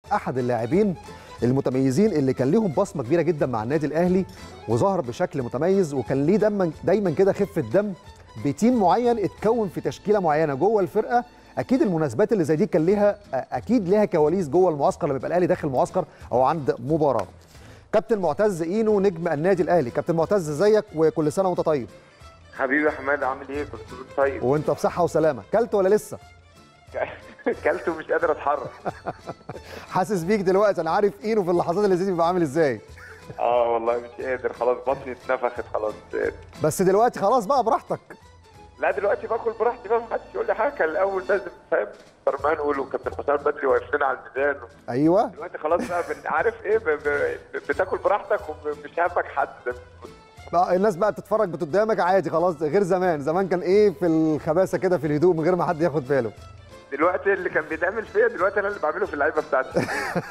احد اللاعبين المتميزين اللي كان ليهم بصمه كبيره جدا مع النادي الاهلي وظهر بشكل متميز وكان ليه دايما دايما كده خفه دم بتيم معين اتكون في تشكيله معينه جوه الفرقه اكيد المناسبات اللي زي دي كان ليها اكيد ليها كواليس جوه المعسكر لما يبقى الاهلي داخل معسكر او عند مباراه كابتن معتز اينو نجم النادي الاهلي كابتن معتز ازيك وكل سنه وانت طيب حبيبي يا حماد عامل ايه كنت طيب وانت بصحه وسلامه كلت ولا لسه كلت ومش قادر اتحرك حاسس بيك دلوقتي انا عارف اينو في اللحظات اللي زي دي بيبقى عامل ازاي اه والله مش قادر خلاص بطني اتنفخت خلاص بس دلوقتي خلاص بقى براحتك لا دلوقتي باكل براحتي بقى محدش يقول لي حاجه كان الاول لازم فاهم فرمان وكابتن حسام بدري واقف لنا على الميزان ايوه دلوقتي خلاص بقى بن- عارف ايه ب- ب- بتاكل براحتك ومش هامك حد بقى الناس بقى بتتفرج قدامك عادي خلاص غير زمان زمان كان ايه في الخباثه كده في الهدوء من غير ما حد ياخد باله دلوقتي اللي كان بيتعمل فيا دلوقتي انا اللي بعمله في اللعيبه بتاعتي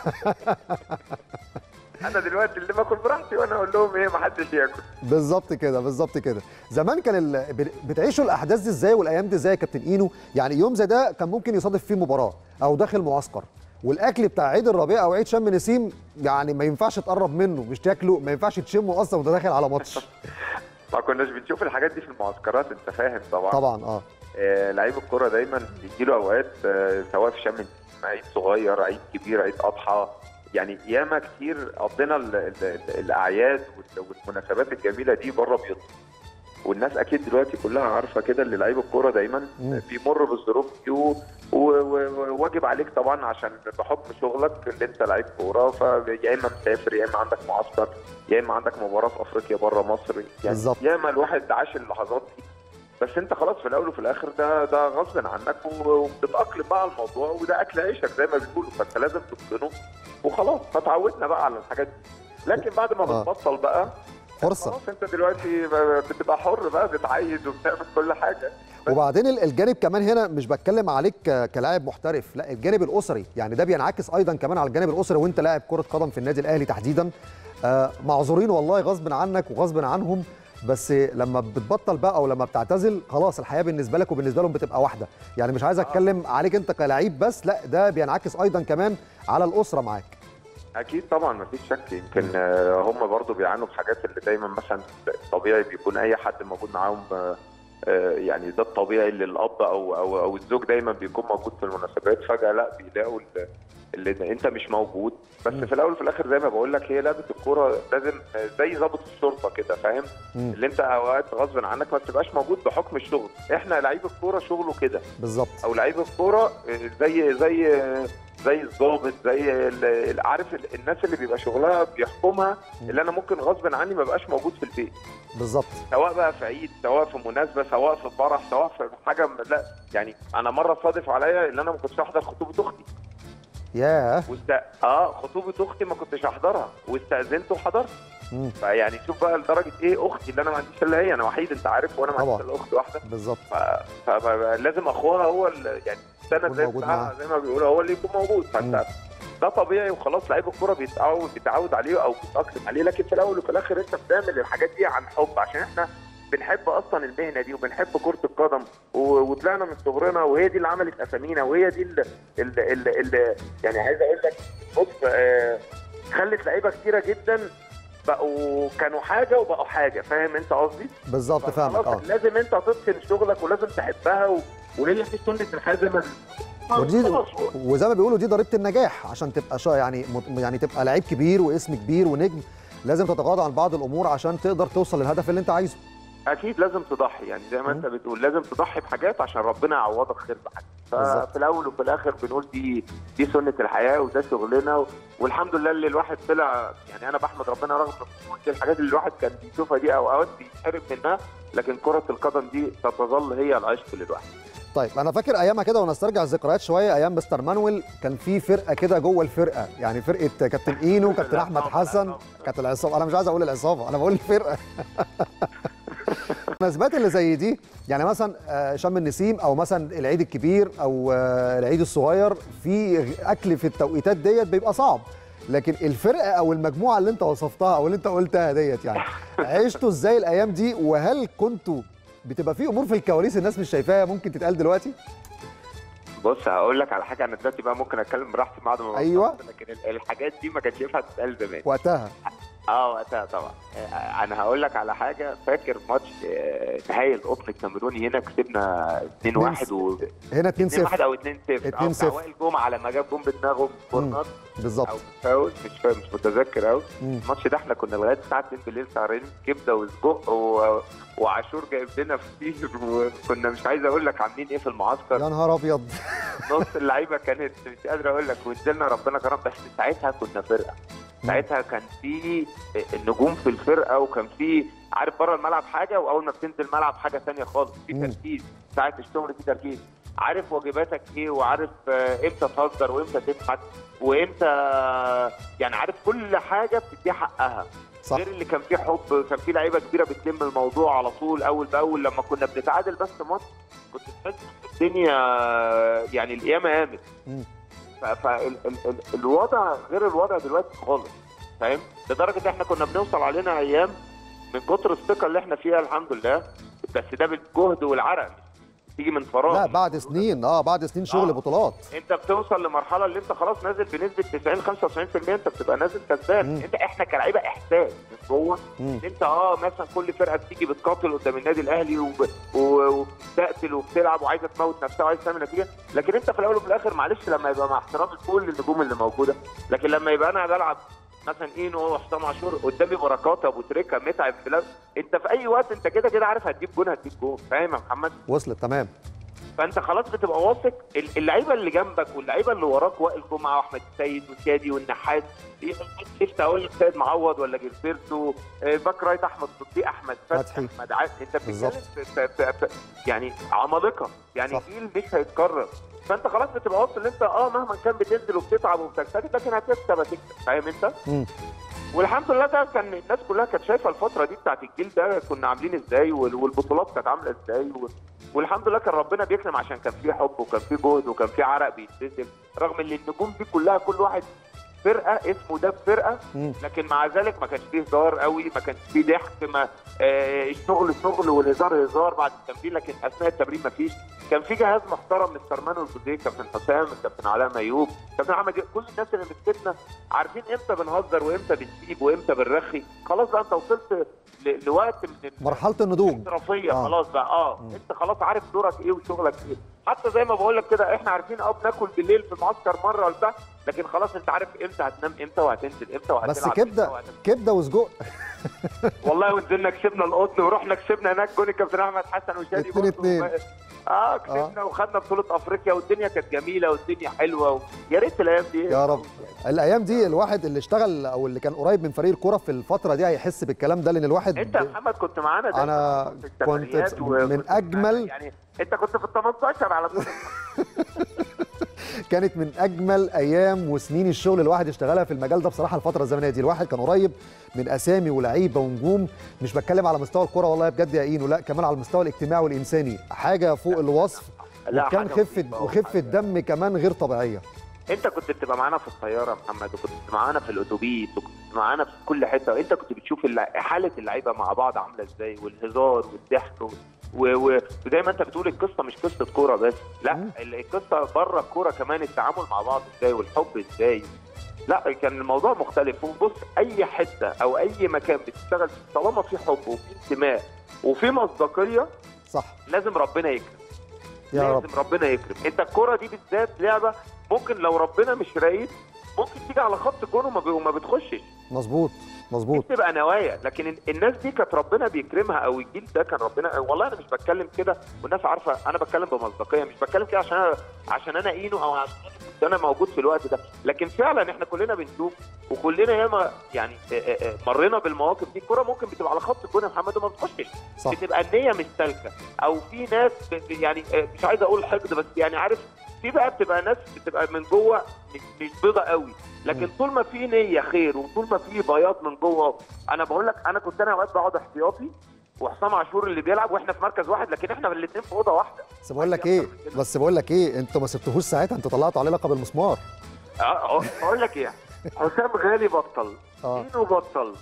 انا دلوقتي اللي باكل براحتي وانا اقول لهم ايه ما حدش ياكل بالظبط كده بالظبط كده زمان كان ال... ب- بتعيشوا الاحداث دي ازاي والايام دي ازاي يا كابتن اينو يعني يوم زي ده كان ممكن يصادف فيه مباراه او داخل معسكر والاكل بتاع عيد الربيع او عيد شم نسيم يعني ما ينفعش تقرب منه مش تاكله ما ينفعش تشمه اصلا وانت داخل على ماتش ما كناش بنشوف الحاجات دي في المعسكرات انت فاهم طبعا طبعا اه آه، لعيب الكرة دايما بيجي له اوقات آه، سواء في شم النسيم، عيد صغير عيد كبير عيد اضحى يعني ياما كتير قضينا ال- ال- ال- الاعياد وال- والمناسبات الجميله دي بره بيوتنا والناس اكيد دلوقتي كلها عارفه كده ان لعيب الكوره دايما مم. بيمر بالظروف دي و- و- و- وواجب عليك طبعا عشان بحكم شغلك اللي انت لعيب كوره فيا اما مسافر يا اما عندك معسكر يا اما عندك مباراه في افريقيا بره مصر يعني بالظبط. ياما الواحد عاش اللحظات دي بس انت خلاص في الاول وفي الاخر ده ده غصب عنك و- وبتتاقلم بقى على الموضوع وده اكل عيشك زي ما بيقولوا فانت لازم تتقنه وخلاص فتعودنا بقى على الحاجات دي لكن بعد ما آه. بتبطل بقى فرصه خلاص انت دلوقتي ب- بتبقى حر بقى بتعيد وبتعمل كل حاجه وبعدين ال- الجانب كمان هنا مش بتكلم عليك ك- كلاعب محترف لا الجانب الاسري يعني ده بينعكس ايضا كمان على الجانب الاسري وانت لاعب كره قدم في النادي الاهلي تحديدا آه معذورين والله غصب عنك وغصب عنهم بس لما بتبطل بقى او لما بتعتزل خلاص الحياه بالنسبه لك وبالنسبه لهم بتبقى واحده يعني مش عايز اتكلم عليك انت كلاعب بس لا ده بينعكس ايضا كمان على الاسره معاك اكيد طبعا ما فيش شك يمكن آه، هم برضو بيعانوا بحاجات اللي دايما مثلا طبيعي بيكون اي حد موجود معاهم آه، آه، يعني ده الطبيعي اللي الاب او او او الزوج دايما بيكون موجود في المناسبات فجاه لا بيلاقوا ال- اللي انت مش موجود بس مم. في الاول وفي الاخر زي ما بقول لك هي لعبه الكوره لازم آه، زي ضابط الشرطه كده فاهم مم. اللي انت اوقات غصب عنك ما بتبقاش موجود بحكم الشغل احنا لعيب الكوره شغله كده بالظبط او لعيب الكوره آه، زي زي آه، زي الضابط زي ال- ال- عارف ال- الناس اللي بيبقى شغلها بيحكمها اللي انا ممكن غصب عني ما بقاش موجود في البيت بالظبط سواء بقى في عيد سواء في مناسبه سواء في فرح سواء في حاجه م- لا يعني انا مره صادف عليا ان انا ما كنتش احضر خطوبه اختي ياه واست... اه خطوبه اختي ما كنتش احضرها واستاذنت وحضرت مم. فيعني شوف بقى لدرجه ايه اختي اللي انا ما عنديش الا هي انا وحيد انت عارف وانا ما طبعا. عنديش الا اخت واحده بالظبط ف- فلازم اخوها هو ال- يعني السند يكون زي موجود بتاعها معاها. زي ما بيقولوا هو اللي يكون موجود مم. فانت ده طبيعي وخلاص لعيب الكوره بيتعود بيتعود عليه او بيتاقلم عليه لكن في الاول وفي الاخر انت بتعمل الحاجات دي عن حب عشان احنا بنحب اصلا المهنه دي وبنحب كره القدم و- وطلعنا من صغرنا وهي دي اللي عملت اسامينا وهي دي اللي, اللي, اللي, اللي يعني عايز اقول لك بص آه خلت لعيبه كتيره جدا بقوا كانوا حاجه وبقوا حاجه فاهم انت قصدي؟ بالظبط فاهمك اه خلاص لازم انت تتقن شغلك ولازم تحبها و... وهي دي سنه الحياه زي ما ودي خلاص. وزي ما بيقولوا دي ضريبه النجاح عشان تبقى شا يعني مت- يعني تبقى لعيب كبير واسم كبير ونجم لازم تتغاضى عن بعض الامور عشان تقدر توصل للهدف اللي انت عايزه اكيد لازم تضحي يعني زي ما انت مم. بتقول لازم تضحي بحاجات عشان ربنا يعوضك خير بحاجه بالظبط. ففي الاول وفي الاخر بنقول دي دي سنه الحياه وده شغلنا و... والحمد لله اللي الواحد طلع يعني انا بحمد ربنا رغم كل الحاجات اللي الواحد كان بيشوفها دي او اوقات بيتحرم منها لكن كره القدم دي ستظل هي العشق للواحد طيب انا فاكر ايامها كده ونسترجع الذكريات شويه ايام مستر مانويل كان في فرقه كده جوه الفرقه يعني فرقه كابتن اينو كابتن احمد حسن كانت العصابه انا مش عايز اقول العصابه انا بقول الفرقه المناسبات اللي زي دي يعني مثلا آه، شم النسيم او مثلا العيد الكبير او آه، العيد الصغير في اكل في التوقيتات ديت بيبقى صعب لكن الفرقه او المجموعه اللي انت وصفتها او اللي انت قلتها ديت يعني عشتوا ازاي الايام دي وهل كنتوا بتبقى في امور في الكواليس الناس مش شايفاها ممكن تتقال دلوقتي بص هقول لك على حاجه انا دلوقتي بقى ممكن اتكلم براحتي بعد ما أيوة. بخلص، لكن ال- الحاجات دي ما كانتش ينفع تتقال زمان وقتها اه وقتها طبعا آه، انا هقول لك على حاجه فاكر ماتش آه، نهائي القطن الكاميروني هنا كسبنا 2-1 و هنا 2 2-1 0 او 2-0 اه 2-0. بتاع وائل جمعه لما جاب جون بدماغه كورنر بالظبط او فاول مش فاهم مش متذكر قوي مم. الماتش ده احنا كنا لغايه الساعه 2 بالليل سهرانين كبده وسجق و... وعاشور جايب لنا فطير وكنا مش عايز اقول لك عاملين ايه في المعسكر يا نهار ابيض نص اللعيبه كانت مش قادر اقول لك ونزلنا ربنا كرم بس ساعتها كنا فرقه ساعتها كان في نجوم في الفرقه وكان في عارف بره الملعب حاجه واول ما بتنزل الملعب حاجه ثانيه خالص في مم. تركيز ساعه الشغل في تركيز عارف واجباتك ايه وعارف آه، امتى تهزر وامتى تضحك وامتى يعني عارف كل حاجه بتديها حقها صح غير اللي كان فيه حب كان فيه لعيبه كبيره بتلم الموضوع على طول اول باول لما كنا بنتعادل بس ماتش كنت تحس إن الدنيا يعني القيامه قامت مم. فالوضع غير الوضع دلوقتي خالص فاهم لدرجه احنا كنا بنوصل علينا ايام من كتر الثقه اللي احنا فيها الحمد لله بس ده بالجهد والعرق مش تيجي من فراغ لا بعد سنين اه بعد سنين شغل آه. بطولات انت بتوصل لمرحله اللي انت خلاص نازل بنسبه 90 95% انت بتبقى نازل كسبان مم. انت احنا كلاعيبه احساس من جوه مم. انت اه مثلا كل فرقه بتيجي بتقاتل قدام النادي الاهلي وب... و- وبتقتل وبتلعب وعايزه تموت نفسها وعايزه تعمل نتيجه لكن انت في الاول وفي الاخر معلش لما يبقى مع احترام كل النجوم اللي موجوده لكن لما يبقى انا بلعب مثلا اينو وحسام عاشور قدامي بركات ابو تريكه متعب بلاد انت في اي وقت انت كده كده عارف هتجيب جون هتجيب جون فاهم يا محمد وصلت تمام فانت خلاص بتبقى واثق ال- اللعيبه اللي جنبك واللعيبه اللي وراك وائل جمعه واحمد السيد وشادي والنحاس شفت اقول لك سيد معوض ولا جilberto آه، باك رايت احمد صديق احمد فتحي فتحي. احمد عاد انت بتتكلم بالظبط. في- في- في- في- يعني عمالقه يعني صح. جيل مش هيتكرر فانت خلاص بتبقى واثق ان انت اه مهما كان بتنزل وبتتعب وبتجتهد لكن هتكسب هتكسب فاهم انت؟ مم. والحمد لله ده كان الناس كلها كانت شايفه الفتره دي بتاعت الجيل ده كنا عاملين ازاي وال- والبطولات كانت عامله ازاي و... والحمد لله كان ربنا بيكرم عشان كان في حب وكان في جهد وكان في عرق بيتبذل رغم ان النجوم دي كلها كل واحد فرقه اسمه ده فرقه مم. لكن مع ذلك ما كانش فيه هزار قوي ما كانش فيه ضحك ما آه الشغل شغل والهزار هزار بعد التمرين لكن اثناء التمرين ما فيش كان في جهاز محترم مستر مانو الجوزيه كابتن حسام كابتن علاء ميوب كابتن احمد جي- كل الناس اللي مسكتنا عارفين امتى بنهزر وامتى بنسيب وامتى بنرخي خلاص بقى انت وصلت ل- لوقت من ال- مرحله النضوج الاحترافيه آه. خلاص بقى اه مم. انت خلاص عارف دورك ايه وشغلك ايه حتى زي ما بقول لك كده احنا عارفين اه بناكل بالليل في المعسكر مره ولا بتاع لكن خلاص انت عارف امتى هتنام امتى وهتنزل امتى وهتلعب بس امتى كبده وهت- كبده وسجق والله ونزلنا كسبنا القطن ورحنا كسبنا هناك جون الكابتن احمد حسن وشادي اتنين برضه. اتنين. اه كسبنا وخدنا بطوله افريقيا والدنيا كانت جميله والدنيا حلوه و... يا ريت الايام دي يا رب الايام دي الواحد اللي اشتغل او اللي كان قريب من فريق الكوره في الفتره دي هيحس بالكلام ده لان الواحد انت يا محمد كنت معانا دايما أنا في التمرينات كنت و- من كنت أجمل- يعني انت كنت في ال 18 على طول كانت من اجمل ايام وسنين الشغل اللي الواحد اشتغلها في المجال ده بصراحه الفتره الزمنيه دي الواحد كان قريب من اسامي ولعيبه ونجوم مش بتكلم على مستوى الكوره والله بجد يا اينو لا كمان على المستوى الاجتماعي والانساني حاجه فوق الوصف لا، وكان حاجة خفه نظيفة وخفه وحاجة- دم كمان غير طبيعيه انت كنت بتبقى معانا في الطياره يا محمد وكنت معانا في الاتوبيس وكنت معانا في كل حته انت كنت بتشوف اللع... حاله اللعيبه مع بعض عامله ازاي والهزار والضحك و... و... و... وزي ما انت بتقول القصه مش قصه كوره بس لا مم. ال- القصه بره الكوره كمان التعامل مع بعض ازاي والحب ازاي لا كان الموضوع مختلف وبص اي حته او اي مكان بتشتغل فيه طالما في حب وفي انتماء وفي مصداقيه صح لازم ربنا يكرم يا رب لازم ربنا يكرم انت الكرة دي بالذات لعبة ممكن لو ربنا مش رايد ممكن تيجي على خط الجون وما, بي- وما بتخشش مظبوط مظبوط تبقى نوايا لكن ال- الناس دي كانت ربنا بيكرمها او الجيل ده كان ربنا والله انا مش بتكلم كده والناس عارفه انا بتكلم بمصداقيه مش بتكلم كده عشان أنا عشان انا اينو او عشان أنا كنت انا موجود في الوقت ده لكن فعلا احنا كلنا بنشوف وكلنا ياما يعني اه اه اه مرينا بالمواقف دي الكوره ممكن بتبقى على خط الجون يا محمد وما بتخشش صح بتبقى النيه مش سالكه او في ناس ب- ب- يعني آه، مش عايز اقول حقد بس يعني عارف في بقى بتبقى ناس بتبقى من جوه مش مش بيضه قوي لكن مم. طول ما في نيه خير وطول ما في بياض من جوه انا بقول لك انا كنت انا اوقات بقعد احتياطي وحسام عاشور اللي بيلعب واحنا في مركز واحد لكن احنا الاثنين في اوضه واحده بس بقول لك ايه بس بقول لك ايه انتوا ما سبتوهوش ساعتها انتوا طلعتوا عليه لقب المسمار اه آه، بقول لك ايه حسام غالي بطل اه اينو بطل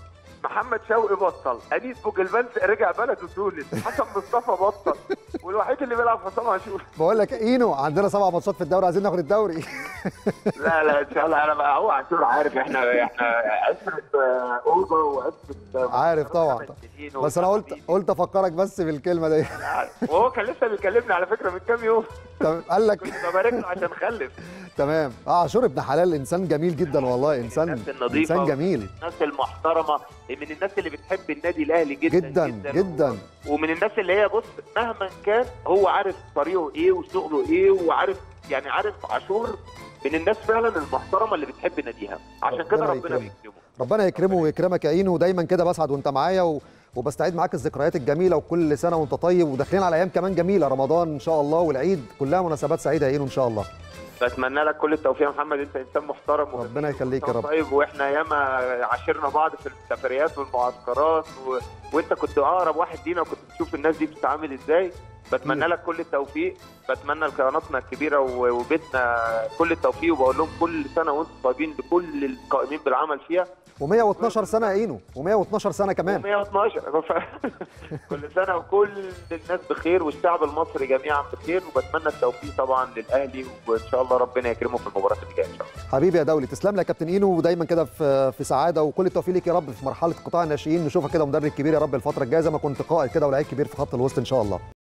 محمد شوقي بطل انيس بوجلبانس رجع بلده تونس حسن مصطفى بطل والوحيد اللي بيلعب حسام عاشور بقول لك اينو عندنا سبع ماتشات في الدوري عايزين ناخد الدوري لا لا ان شاء الله انا بقى هو عاشور عارف احنا احنا عشره آه، اوضه وعشره آه، عارف طبعا خمس سنين بس انا قلت قلت افكرك بس بالكلمه دي وهو كان لسه بيكلمني على فكره من كام يوم تمام، قال لك كنت ببارك له عشان خلف تمام اه عاشور ابن حلال انسان جميل جدا والله انسان الناس النظيفة انسان جميل الناس المحترمه من الناس اللي بتحب النادي الاهلي جدا جدا جدا ومن الناس اللي هي بص مهما كان هو عارف طريقه ايه وشغله ايه وعارف يعني عارف عاشور من الناس فعلا المحترمه اللي بتحب ناديها عشان كده ربنا ربنا يكرمه. بيكرمه ربنا يكرمه ويكرمك يا اينو ودايما كده بسعد وانت معايا و... وبستعيد معاك الذكريات الجميله وكل سنه وانت طيب وداخلين على ايام كمان جميله رمضان ان شاء الله والعيد كلها مناسبات سعيده يا اينو ان شاء الله بتمنى لك كل التوفيق يا محمد انت انسان محترم وجميل ربنا يخليك يا رب طيب واحنا ياما عاشرنا بعض في السفريات والمعسكرات و... وانت كنت اقرب واحد لينا وكنت بتشوف الناس دي بتتعامل ازاي بتمنى لك كل التوفيق بتمنى لقناتنا الكبيره و- وبيتنا كل التوفيق وبقول لهم كل سنه وانتم طيبين لكل القائمين بالعمل فيها و112 سنه يا اينو و112 سنه كمان 112 كل سنه وكل الناس بخير والشعب المصري جميعا بخير وبتمنى التوفيق طبعا للاهلي وان شاء الله ربنا يكرمه في المباراه اللي جايه ان شاء الله حبيبي يا دولي تسلم لي يا كابتن اينو ودايما كده في في سعاده وكل التوفيق ليك يا رب في مرحله قطاع الناشئين نشوفك كده مدرب كبير يا رب الفتره الجايه زي ما كنت قائد كده ولاعيب كبير في خط الوسط ان شاء الله